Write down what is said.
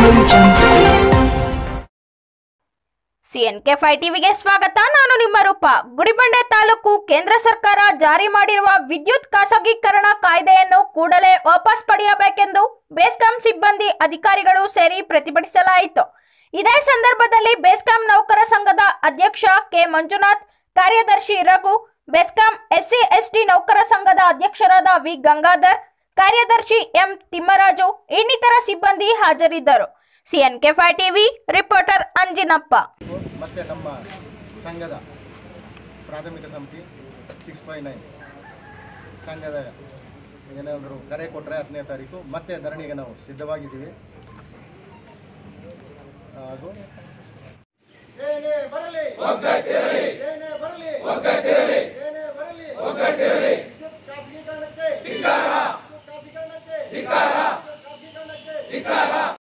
Audio Jungle. CNK five ಟಿವಿಗೆ ಸ್ವಾಗತ ನಾನು ನಿಮ್ಮ ರೂಪ ಗುಡಿಬಂಡೆ ತಾಲೂಕು ಕೇಂದ್ರ ಸರ್ಕಾರ ಜಾರಿ ಮಾಡಿರುವ ವಿದ್ಯುತ್ ಖಾಸಗೀಕರಣ ಕಾಯ್ದೆಯನ್ನು ಕೂಡಲೇ ವಾಪಸ್ ಪಡೆಯಬೇಕೆಂದು ಬೇಸ್ಕಾಂ ಸಿಬ್ಬಂದಿ ಅಧಿಕಾರಿಗಳು ಸೇರಿ ಪ್ರತಿಭಟಿಸಲಾಯಿತು ಇದೇ ಸಂದರ್ಭದಲ್ಲಿ ಬೇಸ್ಕಾಂ ನೌಕರ ಸಂಘದ ಅಧ್ಯಕ್ಷ ಕೆ ಮಂಜುನಾಥ್ ಕಾರ್ಯದರ್ಶಿ ರಘು ಬೆಸ್ಕಾಂ ಎಸ್ಸಿ ಎಸ್ಟಿ ನೌಕರ ಸಂಘದ ಅಧ್ಯಕ್ಷರಾದ ವಿ ಗಂಗಾಧರ್ ಕಾರ್ಯದರ್ಶಿ ಎಂ ತಿಮ್ಮರಾಜು ಇನ್ನಿತರ ಸಿಬ್ಬಂದಿ ಹಾಜರಿದ್ದರು ಸಿಎನ್ಕೆ ಫೈ ಟಿವಿ ರಿಪೋರ್ಟರ್ ಅಂಜಿನಪ್ಪ ಮತ್ತು ನಮ್ಮ ಸಂಘದ ಪ್ರಾಥಮಿಕ ಸಮಿತಿ ಸಿಕ್ಸ್ ಫೈ ನೈನ್ ಸಂಘದ ಏನಾದರೂ ಕರೆ ಕೊಟ್ಟರೆ ಹತ್ತನೇ ತಾರೀಕು ಮತ್ತೆ ಧರಣಿಗೆ ನಾವು ಸಿದ್ಧವಾಗಿದ್ದೀವಿ ಹಾಗೂ ಏನೇ ಬರಲಿ ಏನೇ ಬರಲಿ ಏನೇ ಬರಲಿ ವಿದ್ಯುತ್ ಖಾಸಗೀಕರಣಕ್ಕೆ ವಿದ್ಯುತ್ ಖಾಸಗೀಕರಣಕ್ಕೆ